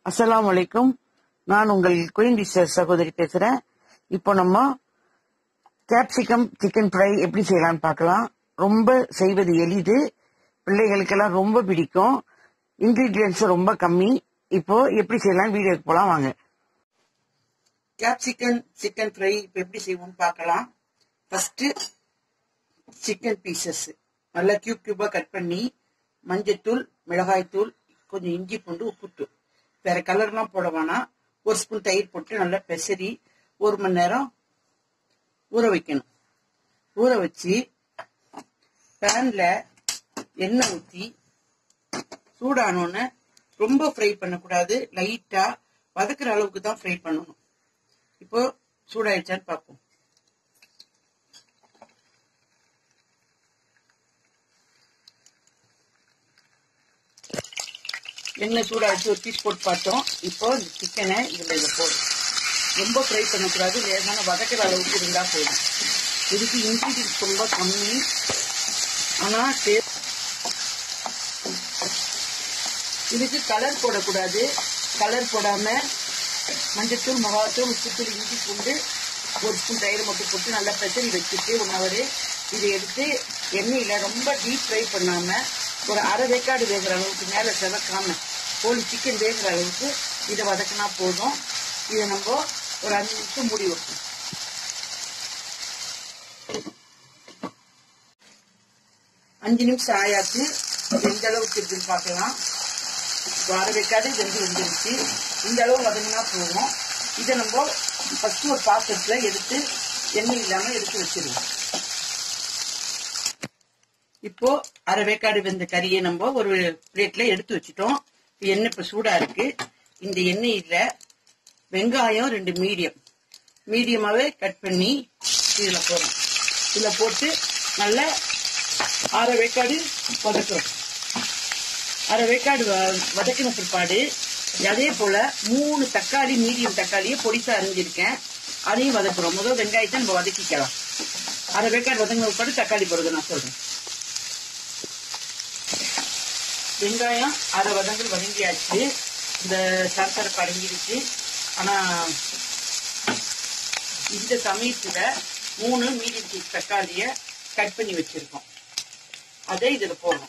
அஸ்ஸலாமு அலைக்கும் நான் உங்கள் குயின் டிஷர் சகோதரி பேசுறேன் இப்போ நம்ம கேப்சிகம் சிக்கன் ஃப்ரை எப்படி செய்யலாம்னு பார்க்கலாம் ரொம்ப செய்வது எளிது பிள்ளைகளுக்கெல்லாம் ரொம்ப பிடிக்கும் இன்கிரீடியன்ஸ் ரொம்ப கம்மி இப்போ எப்படி செய்யலாம் வீடியோக்கு போலாம் வாங்க கேப்சிகன் சிக்கன் ஃப்ரை இப்போ எப்படி செய்வோம்னு பார்க்கலாம் ஃபர்ஸ்ட் சிக்கன் பீசஸ் நல்லா கியூப் கியூபா கட் பண்ணி மஞ்சத்தூள் மிளகாய்த்தூள் கொஞ்சம் இஞ்சி பூண்டு உப்புட்டு வேற கலர்லாம் போட வேணாம் ஒரு ஸ்பூன் தயிர் போட்டு நல்லா பெசரி ஒரு மணி நேரம் ஊற வைக்கணும் ஊற வச்சு பேன்ல எண்ணெய் ஊற்றி சூடானோன்னு ரொம்ப ஃப்ரை பண்ணக்கூடாது லைட்டா வதக்குற அளவுக்கு தான் ஃப்ரை பண்ணணும் இப்போ சூடாயிடுச்சான்னு பார்ப்போம் எண்ணெய் சூடாச்சு ஒரு பீஸ் போட்டு பார்த்தோம் இப்போ இந்த சிக்கனை இதில் இதை போடும் ரொம்ப ஃப்ரை பண்ணக்கூடாது லேசான வதக்கிற அளவுக்கு இருந்தால் போதும் இதுக்கு இன்க்ரீடியன்ஸ் ரொம்ப கம்மி ஆனால் டேஸ்ட் இதுக்கு கலர் போடக்கூடாது கலர் போடாமல் மஞ்சத்தூள் மிளகாத்தூள் உப்புத்தூள் இஞ்சி பூண்டு ஒரு ஸ்பூன் தயிர் மட்டும் போட்டு நல்லா பெசரி வச்சுட்டு ஒன் ஹவர் இதை எடுத்து எண்ணெயில் ரொம்ப டீப் ஃப்ரை பண்ணாமல் ஒரு அரை வேக்காடு வேகிற அளவுக்கு மேலே செவக்காம கோழி சிக்கன் வேகிற அளவுக்கு இதை வதக்கினா போதும் இதை நம்ம ஒரு அஞ்சு நிமிஷம் மூடி வைப்போம் அஞ்சு நிமிஷம் ஆயாச்சு எந்த அளவுக்கு இருக்குன்னு பார்க்கலாம் அரை வேக்காடு வெந்து வந்துருச்சு இந்த அளவு வதங்கினா போதும் இதை நம்ம ஃபர்ஸ்ட் ஒரு பாத்திரத்தில் எடுத்து எண்ணெய் இல்லாமல் எடுத்து வச்சிருவோம் இப்போ அரை வேக்காடு வெந்த கறியை நம்ம ஒரு பிளேட்ல எடுத்து வச்சுட்டோம் எண்ணெய் இப்ப சூடா இருக்கு இந்த எண்ணெயில வெங்காயம் ரெண்டு மீடியம் மீடியமாவே கட் பண்ணி இதுல போறோம் இதுல போட்டு நல்லா அரை வேக்காடு வதக்குறோம் அரை வேக்காடு வதக்கின பிற்பாடு அதே போல மூணு தக்காளி மீடியம் தக்காளியை பொடிசா அரிஞ்சிருக்கேன் அதையும் வதக்குறோம் முதல் வெங்காயத்தை நம்ம வதக்கிக்கலாம் அரை வேக்காடு வதங்கின பிற்பாடு தக்காளி போடுறது நான் சொல்றேன் வெங்காயம் அரை வதங்கள் வதங்கியாச்சு இந்த சரசரப்பு அடங்கிடுச்சு ஆனா இந்த சமயத்துல மூணு மீடியம் சைஸ் தக்காளிய கட் பண்ணி வச்சிருக்கோம் அதை இதுல போடணும்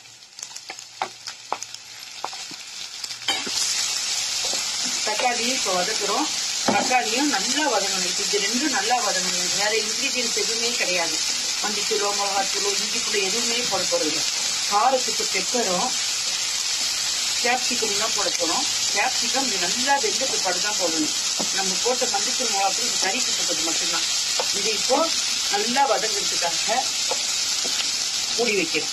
தக்காளியை இப்போ வதக்குறோம் தக்காளியும் நல்லா வதங்கணும் இப்போ இது ரெண்டும் நல்லா வதங்கணும் வேற இன்கிரீடியன்ஸ் எதுவுமே கிடையாது மல்லித்தூளோ மிளகாத்தூளோ இஞ்சி தூளோ எதுவுமே போட போறது காரத்துக்கு பெப்பரும் கேப்சிகம் தான் போட போகிறோம் கேப்சிகம் இது நல்லா வெந்த பிற்பாடு தான் போடணும் நம்ம போட்ட மல்லித்தூள் மிளகாத்தூள் இது கறிக்கு போட்டது மட்டும்தான் இது இப்போ நல்லா வதங்கிறதுக்காக மூடி வைக்கிறோம்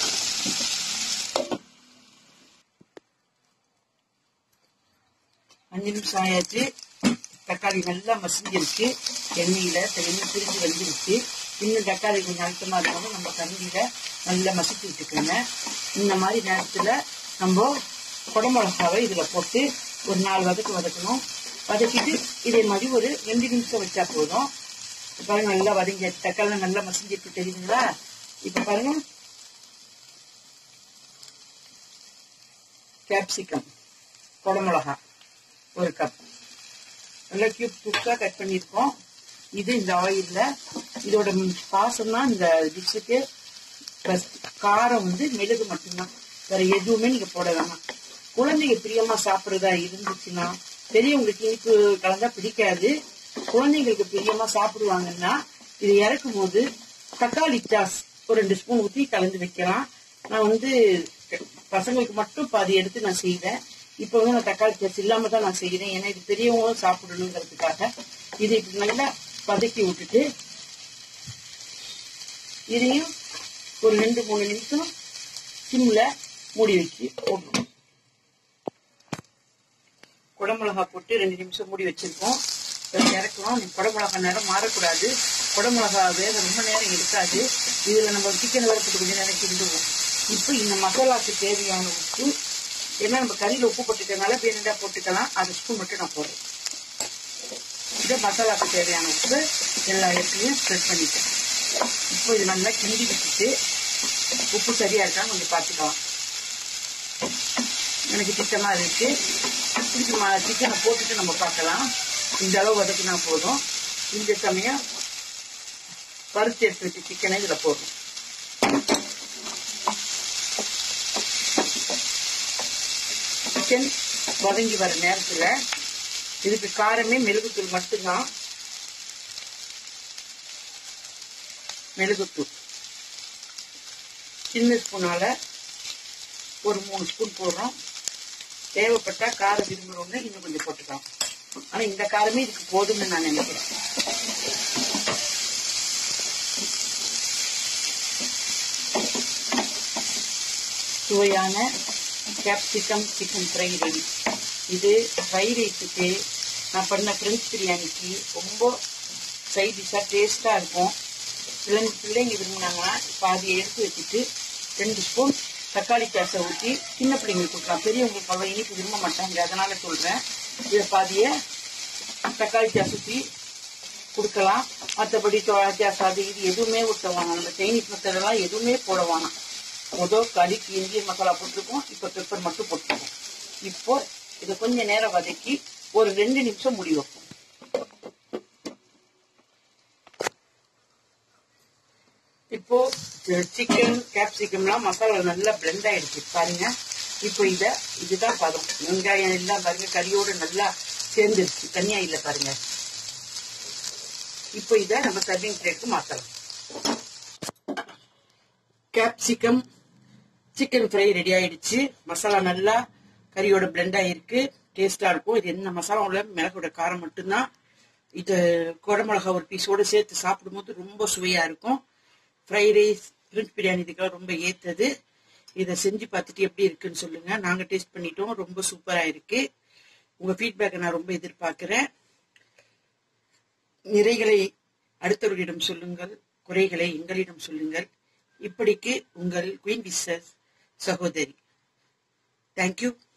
அஞ்சு நிமிஷம் ஆயாச்சு தக்காளி நல்லா மசிஞ்சிருச்சு எண்ணெயில எண்ணெய் பிரிஞ்சு வந்துருச்சு இன்னும் தக்காளி கொஞ்சம் அழுத்தமா இருந்தாலும் நம்ம கண்டியில நல்லா மசிச்சு விட்டுக்கோங்க இந்த மாதிரி நேரத்துல நம்ம குடமிளகாவை இதுல போட்டு ஒரு நாலு வதக்கு வதக்கணும் வதக்கிட்டு இதே மாதிரி ஒரு ரெண்டு நிமிஷம் வச்சா போதும் பாருங்க நல்லா வதங்கி தக்காளி நல்லா மசிஞ்சிருக்கு தெரியுதுங்களா இப்ப பாருங்க கேப்சிகம் குடமிளகா ஒரு கப் நல்லா கியூப் கியூப்ஸா கட் பண்ணியிருக்கோம் இது இந்த ஆயில்ல இதோட பாசம் தான் இந்த டிஷ்ஷுக்கு காரம் வந்து மிளகு மட்டும்தான் வேற எதுவுமே நீங்க போட வேணாம் குழந்தைங்க பிரியமா சாப்பிடுறதா இருந்துச்சுன்னா பெரியவங்களுக்கு இனிப்பு கலந்தா பிடிக்காது குழந்தைங்களுக்கு பிரியமா சாப்பிடுவாங்கன்னா இது இறக்கும் போது தக்காளி சாஸ் ஒரு ரெண்டு ஸ்பூன் ஊற்றி கலந்து வைக்கலாம் நான் வந்து பசங்களுக்கு மட்டும் பாதி எடுத்து நான் செய்வேன் இப்போ வந்து நான் தக்காளி சாஸ் இல்லாம தான் நான் செய்கிறேன் ஏன்னா இது பெரியவங்களும் சாப்பிடணுங்கிறதுக்காக இது இப்படி நல்லா பதக்கி விட்டுட்டு இதையும் ஒரு ரெண்டு மூணு நிமிஷம் சிம்ல மூடி வச்சு போடணும் குடமிளகா போட்டு ரெண்டு நிமிஷம் மூடி வச்சிருக்கோம் இறக்கணும் குடமிளகா நேரம் மாறக்கூடாது குடமிளகா வேக ரொம்ப நேரம் இருக்காது இதுல நம்ம சிக்கன் வறுத்துட்டு கொஞ்சம் நேரம் கிண்டுவோம் இப்போ இந்த மசாலாக்கு தேவையான உப்பு ஏன்னா நம்ம கறியில் உப்பு போட்டுக்கிறதுனால வேணுண்டா போட்டுக்கலாம் அது ஸ்பூன் மட்டும் நான் போடுறேன் இந்த மசாலாக்கு தேவையான உப்பு எல்லா இடத்துலையும் ஸ்ப்ரெட் பண்ணிட்டேன் இப்போ இது நல்லா கிண்டி வச்சுட்டு உப்பு சரியா இருக்கான்னு கொஞ்சம் பார்த்துக்கலாம் எனக்கு திட்டமா இருக்கு திருப்பி சிக்கனை போட்டுட்டு நம்ம பார்க்கலாம் இந்த அளவு வதக்குனா போதும் இந்த சமயம் பருத்தி எடுத்து வச்சு சிக்கனை இதில் போடுறோம் சிக்கன் வதங்கி வர நேரத்தில் இதுக்கு காரமே மிளகுத்தூள் மட்டும்தான் மிளகுத்தூள் சின்ன ஸ்பூனால ஒரு மூணு ஸ்பூன் போடுறோம் தேவைப்பட்டா காரம் விரும்புறவங்க இன்னும் கொஞ்சம் போட்டுக்கலாம் ஆனா இந்த காரமே இதுக்கு போதும்னு நான் நினைக்கிறேன் சுவையான கேப்சிகம் சிக்கன் ஃப்ரை ரெடி இது ஃப்ரை ரைஸுக்கு நான் பண்ண ஃப்ரெஞ்ச் பிரியாணிக்கு ரொம்ப சைட் டிஷ்ஷாக டேஸ்ட்டாக இருக்கும் பிள்ளைங்க பிள்ளைங்க விரும்பினாங்கன்னா பாதி எடுத்து வச்சுட்டு ரெண்டு ஸ்பூன் தக்காளி சாசை ஊற்றி சின்ன பிள்ளைங்களுக்கு கொடுக்கலாம் பெரியவங்களுக்கு அவ்வளோ இனிப்பு விரும்ப மாட்டாங்க அதனால சொல்கிறேன் இதை பாதியை தக்காளி சாஸ் ஊற்றி கொடுக்கலாம் மற்றபடி சாஸ் அது இது எதுவுமே ஊற்ற வேணாம் நம்ம சைனீஸ் மெத்தடெல்லாம் எதுவுமே போட வேணாம் முதல் கறிக்கு இந்தியன் மசாலா போட்டிருக்கோம் இப்போ பெப்பர் மட்டும் போட்டிருக்கோம் இப்போ இதை கொஞ்ச நேரம் வதக்கி ஒரு ரெண்டு நிமிஷம் முடி வைப்போம் இப்போ சிக்கன் கேப்சிகம்லாம் மசாலா நல்லா பிளெண்ட் ஆயிடுச்சு பாருங்க இப்போ இத இதுதான் பதம் வெங்காயம் எல்லாம் பாருங்க கறியோட நல்லா சேர்ந்துருச்சு தனியா இல்ல பாருங்க இப்போ இத நம்ம சர்விங் பிளேட்க்கு மாத்தலாம் கேப்சிகம் சிக்கன் ஃப்ரை ரெடி ஆயிடுச்சு மசாலா நல்லா கறியோட பிளெண்ட் ஆயிருக்கு டேஸ்டா இருக்கும் இது என்ன மசாலாவோட மிளகோட காரம் மட்டும்தான் இது குடமிளகா ஒரு பீஸோட சேர்த்து சாப்பிடும்போது ரொம்ப சுவையா இருக்கும் ஃப்ரை ரைஸ் பிரிஞ்ச் பிரியாணி இதுக்கெல்லாம் ரொம்ப ஏத்தது இதை செஞ்சு பார்த்துட்டு எப்படி இருக்குன்னு சொல்லுங்க நாங்க டேஸ்ட் பண்ணிட்டோம் ரொம்ப சூப்பரா இருக்கு உங்க ஃபீட்பேக்கை நான் ரொம்ப எதிர்பார்க்கிறேன் நிறைகளை அடுத்தவர்களிடம் சொல்லுங்கள் குறைகளை எங்களிடம் சொல்லுங்கள் இப்படிக்கு உங்கள் குயின் விசஸ் சகோதரி தேங்க்யூ